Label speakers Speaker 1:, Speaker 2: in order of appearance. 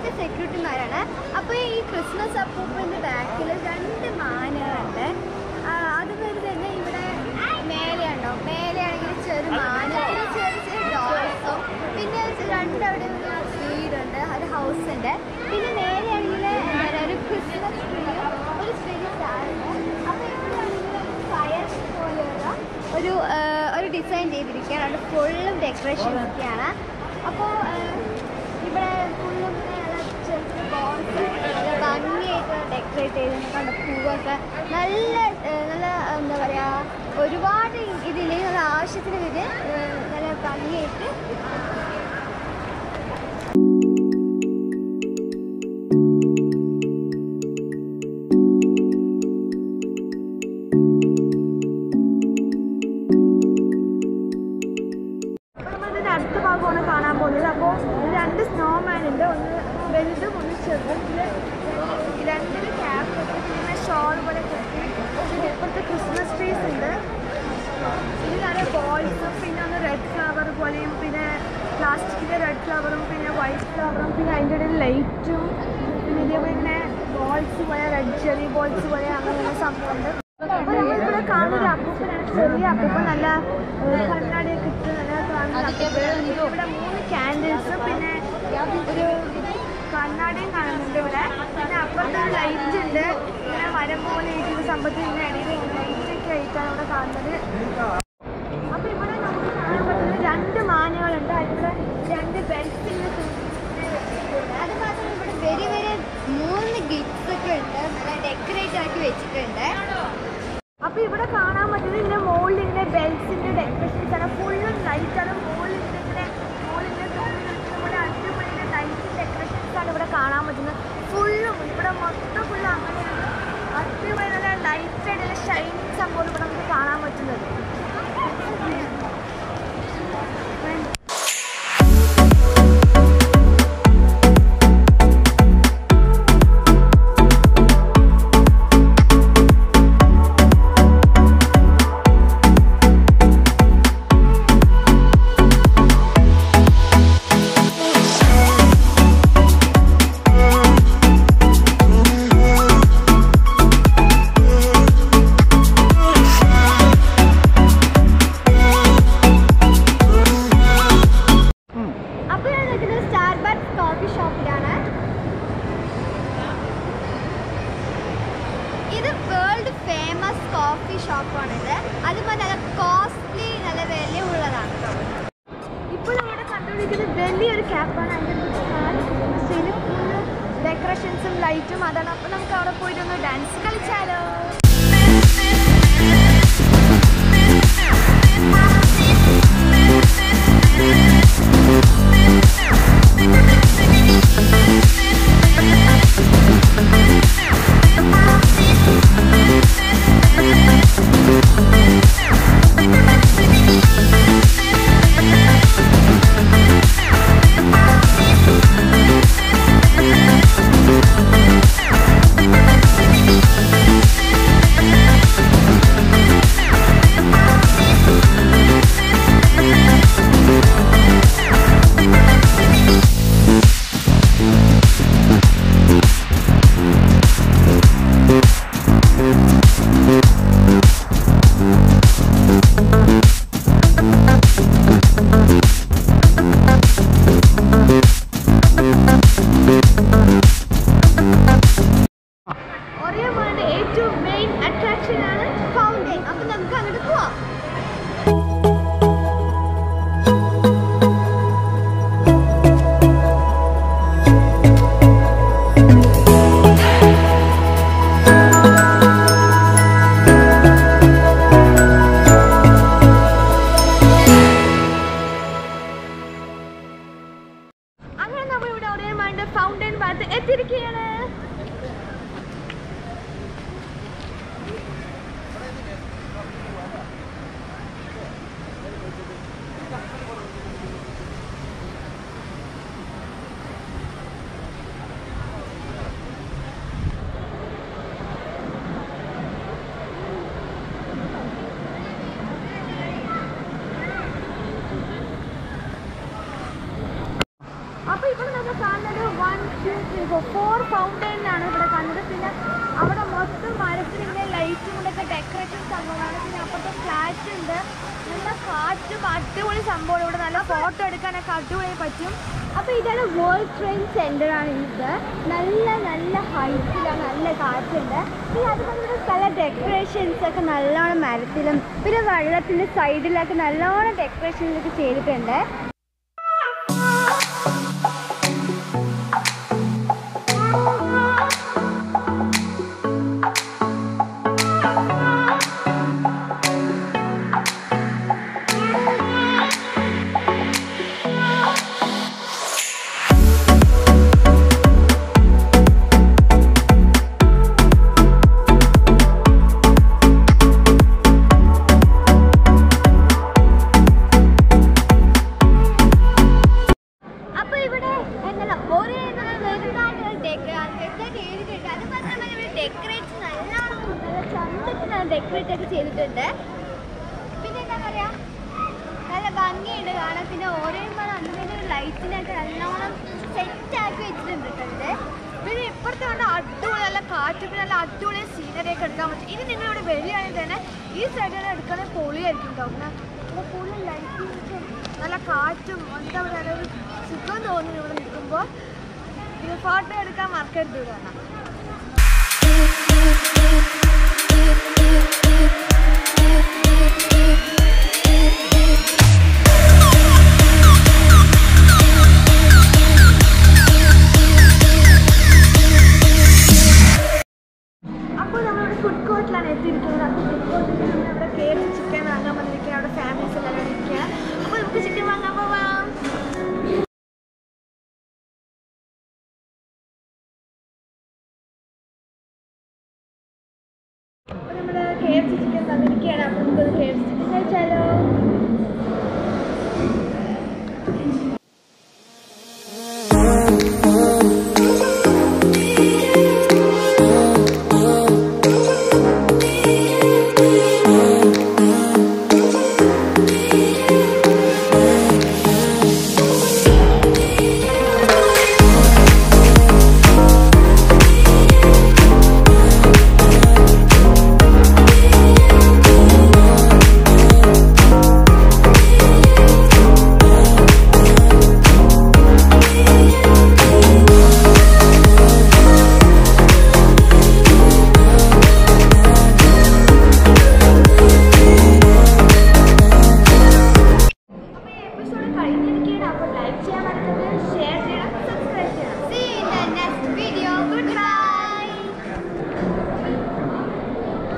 Speaker 1: ഇവിടുത്തെ സെക്യൂരിറ്റിമാരാണ് അപ്പോൾ ഈ ക്രിസ്മസ് അപ്പൂപ്പൻ്റെ ബാക്കിൽ രണ്ട് മാനുകളുണ്ട് ആ, അതുപോലെ തന്നെ ഇവിടെ മേലെയുണ്ടോ മേലെയാണെങ്കിൽ ചെറു മാന പിന്നെ ചെറിയ ചെറിയ ഡോൾസും പിന്നെ രണ്ടവിടെ ഒരു വീടുണ്ട് ഒരു ഹൗസ് ഉണ്ട് പിന്നെ നേരെയാണെങ്കിൽ എന്താ പറയുക ഒരു ക്രിസ്മസ് ട്രീയും ഒരു ചെറിയ സ്റ്റാറുണ്ട് അപ്പോൾ ഇവിടെ ഫയർ പോലെയുള്ള ഒരു ആ, ഒരു ഡിസൈൻ ചെയ്തിരിക്കുകയാണ് അവിടെ ഫുള്ളും ഡെക്കറേഷൻ ഒക്കെയാണ് അപ്പോൾ ഇവിടെ ഫുള്ളും ചെറിയ ബോൾസ് നല്ല ഭംഗിയായിട്ട് ഡെക്കറേറ്റ് ചെയ്ത് കണ്ട പൂവൊക്കെ നല്ല ആ, നല്ല എന്താ പറയുക ഒരുപാട് ഇതില്ലെങ്കിൽ നല്ല ആവശ്യത്തിന് ഇത് ആ, നല്ല ഭംഗിയായിട്ട്
Speaker 2: നമ്മളിതിന്റെ അടുത്ത ഭാഗമാണ് കാണാൻ പോകുന്നത് അപ്പോൾ രണ്ട് സ്നോമാൻ ഉണ്ട് ഒന്ന് വലുതും ഒന്ന് ചെറുതും പിന്നെ രണ്ടിന് ക്യാപ്പ് പിന്നെ ഷോൾ പോലെ കെട്ടി പിന്നെ ഇപ്പോഴത്തെ ക്രിസ്മസ് ട്രീസ് ഉണ്ട് ഇത് നിറയെ ബോൾസും പിന്നെ ഒന്ന് റെഡ് ഫ്ലവർ പോലെയും പിന്നെ പ്ലാസ്റ്റിക്കിൻ്റെ റെഡ് ഫ്ലവറും പിന്നെ വൈറ്റ് ഫ്ലവറും പിന്നെ അതിൻ്റെ ഇടയിൽ ലൈറ്റും പിന്നെ ഇതേപോലെ തന്നെ ബോൾസ് പോലെ റെഡ് ചെറിയ ബോൾസ് പോലെ അങ്ങനെ സംഭവമുണ്ട് അപ്പോൾ നമ്മളിവിടെ കാണുന്ന ഒരു അപ്പൂപ്പനാണ് ചെറിയ അപ്പൂപ്പൻ നല്ല ഏഹ്, കണ്ണാടിയൊക്കെ ഇട്ട് നല്ല കാണുന്ന അപ്പൂപ്പൻ. ഇവിടെ മൂന്ന് ക്യാൻഡിൽസും പിന്നെ ഒരു കണ്ണാടിയും കാണുന്നുണ്ട് ഇവിടെ പിന്നെ അപ്പുറത്ത് ഒരു ലൈറ്റ് ഉണ്ട് ഇങ്ങനെ മരം പോലെ ഇരിക്കുന്ന സംഭവത്തിൽ ഇങ്ങനെ ഇടയിൽ ലൈറ്റൊക്കെ ആയിട്ടാണ് ഇവിടെ കാണുന്നത് അപ്പൊ ഇവിടെ നമുക്ക് കാണാൻ പറ്റുന്ന രണ്ട് മാനുകളുണ്ട് അതിവിടെ രണ്ട് ബെൽറ്റിന്
Speaker 1: അത് മാത്രമല്ല ഇവിടെ വെരി വെരി മൂന്ന് ഗിഫ്റ്റ്സ് ഒക്കെ ഉണ്ട് നല്ല ഡെക്കറേറ്റ് ആക്കി വെച്ചിട്ടുണ്ട്
Speaker 2: അപ്പൊ ഇവിടെ കാണാൻ പറ്റുന്നത് ഇതിന്റെ മുകളിൽ ഇങ്ങനെ ബെൽസിന്റെ ഡെക്കറേഷൻസ് ആണ് ഫുള്ളും ലൈറ്റ് ആണ് മുകളിൽ ഇങ്ങനെ മുകളിൽ നമ്മുടെ അടിപൊളി ലൈറ്റ് ഡെക്കറേഷൻസ് ആണ് ഇവിടെ കാണാൻ പറ്റുന്നത് ഫുള്ളും ഇവിടെ മൊത്തം ഫുള്ളും അങ്ങനെയാണ് അടിപൊളി നല്ല ലൈറ്റ് ആയിട്ടുള്ള ഷൈനിങ് സംഭവം ഇവിടെ നമുക്ക് കാണാൻ പറ്റുന്നത്
Speaker 1: അപ്പോൾ ഞാൻ നിൽക്കുന്നത് സ്റ്റാർബക്സ് കോഫി ഷോപ്പിലാണ് ഇത് വേൾഡ് ഫേമസ് കോഫി ഷോപ്പാണിത് അതുപോലെ നല്ല കോസ്റ്റ്ലി നല്ല വിലയുള്ളതാണ്
Speaker 2: ഇപ്പോൾ നമ്മുടെ കണ്ടുപിടിക്കുന്നത് വലിയൊരു ക്യാപ്പാണ് അതിൻ്റെ ഫുള്ള് ഡെക്കറേഷൻസും ലൈറ്റും അതാണ് അപ്പോൾ നമുക്ക് അവിടെ പോയിട്ടൊന്ന് ഡാൻസ് കളിച്ചാലോ ഒരേ വേൾഡ് ഏറ്റവും മെയിൻ അട്രാക്ഷൻ ആണ്
Speaker 1: ഫൗണ്ടൈൻ അപ്പോൾ നമുക്ക് അങ്ങോട്ട് പോവാം
Speaker 2: അങ്ങനെ നമ്മൾ ഇവിടെ ഒരേ വേൾഡ് ഫൗണ്ടൈൻ ഭാഗത്ത് എത്തിയിരിക്കുകയാണ് അപ്പൊ ഇവിടെ നമ്മൾ കാണുന്നത് വൺ ഫോർ ഫൗണ്ടൈനാണ് ഇവിടെ കണ്ടത് പിന്നെ അവിടെ മൊത്തം മരത്തിൻ്റെ ലൈറ്റും കൂടെയൊക്കെ ഡെക്കറേഷൻ സംഭവമാണ് പിന്നെ അപ്പുറത്തെ ഫ്ലാറ്റ് ഉണ്ട് നല്ല കാറ്റും അടിപൊളി സംഭവമാണ് ഇവിടെ നല്ല ഫോട്ടോ എടുക്കാനൊക്കെ അടിപൊളി പറ്റും
Speaker 1: അപ്പോൾ ഇതാണ് വേൾഡ് ട്രെയിൻ സെൻ്റർ ആണ് ഇത് നല്ല നല്ല ഹൈറ്റിലാണ് നല്ല കാറ്റുണ്ട് പിന്നെ അതുപോലെ ഇവിടെ പല ഡെക്കറേഷൻസ് ഒക്കെ നല്ലോണം മരത്തിലും പിന്നെ വെള്ളത്തിൻ്റെ സൈഡിലൊക്കെ നല്ലോണം ഡെക്കറേഷൻസ് ഒക്കെ ചെയ്തിട്ടുണ്ട് അപ്പോൾ ഇവിടെ എന്താണ് ഒരേ വെറുതായിട്ട് ഡെക്കറേറ്റ് ചെയ്തിട്ടുണ്ട് അത് മാത്രമല്ല ഇവിടെ ഡെക്കറേറ്റ് നല്ലോണം നല്ല ചന്തത്തിന് ഡെക്കറേറ്റ് ഒക്കെ ചെയ്തിട്ടുണ്ട് പിന്നെ എന്താ പറയാ നല്ല ഭംഗിയുണ്ട് കാണാൻ പിന്നെ ഓരോ മണം അതിൻ്റെ ഒരു ലൈറ്റിനൊക്കെ നല്ലോണം സെറ്റ് ആക്കി വെച്ചിട്ടുണ്ട് കേട്ടോ പിന്നെ ഇപ്പുറത്തെ കൊണ്ട് അടിപൊളി നല്ല കാറ്റ് പിന്നെ നല്ല അടിപൊളി സീനറി ഒക്കെ എടുക്കാൻ പറ്റും ഇനി നിങ്ങൾ ഇവിടെ വരികയാണെങ്കിൽ തന്നെ ഈ സൈഡിൽ എടുക്കണമെങ്കിൽ പൊളിയായിരിക്കും കേട്ടോ പിന്നെ ഇവിടെ ഫുള്ള് ലൈറ്റിംഗ്സും നല്ല കാറ്റും എന്താ പറയുക ഒരു സുഖം തോന്നുന്നു ഇവിടെ നിൽക്കുമ്പോൾ പിന്നെ ഫോട്ടോ എടുക്കാൻ മറക്കരുത് ഇവിടെ വന്നാൽ അപ്പോൾ നമ്മളിവിടെ ഫുഡ് കോർട്ടിലാണ് എത്തിയിരിക്കുന്നത് അപ്പോൾ ഫുഡ് കോർട്ടിൽ നമ്മൾ അവിടെ കയറി ചിക്കൻ വാങ്ങാൻ വന്നിരിക്കുക അവിടെ ഫാമിലീസ് എല്ലാവരും ഇരിക്കുക അപ്പോൾ നമുക്ക് ചിക്കൻ വാങ്ങാൻ പോവാം അപ്പോൾ നമ്മൾ കെ എഫ് സി ചിക്കൻ തന്നിരിക്കുകയാണ് അപ്പോൾ നമുക്കത് കെ എഫ് സി ചിക്കൻ കഴിച്ചാലോ അപ്പോൾ ഈ എപ്പിസോഡ് കഴിഞ്ഞിരിക്കുകയാണ് അപ്പോൾ ലൈക്ക് ചെയ്യാൻ മറക്കരുത് ഷെയർ ചെയ്യണം സബ്സ്ക്രൈബ് ചെയ്യണം See you in the next video.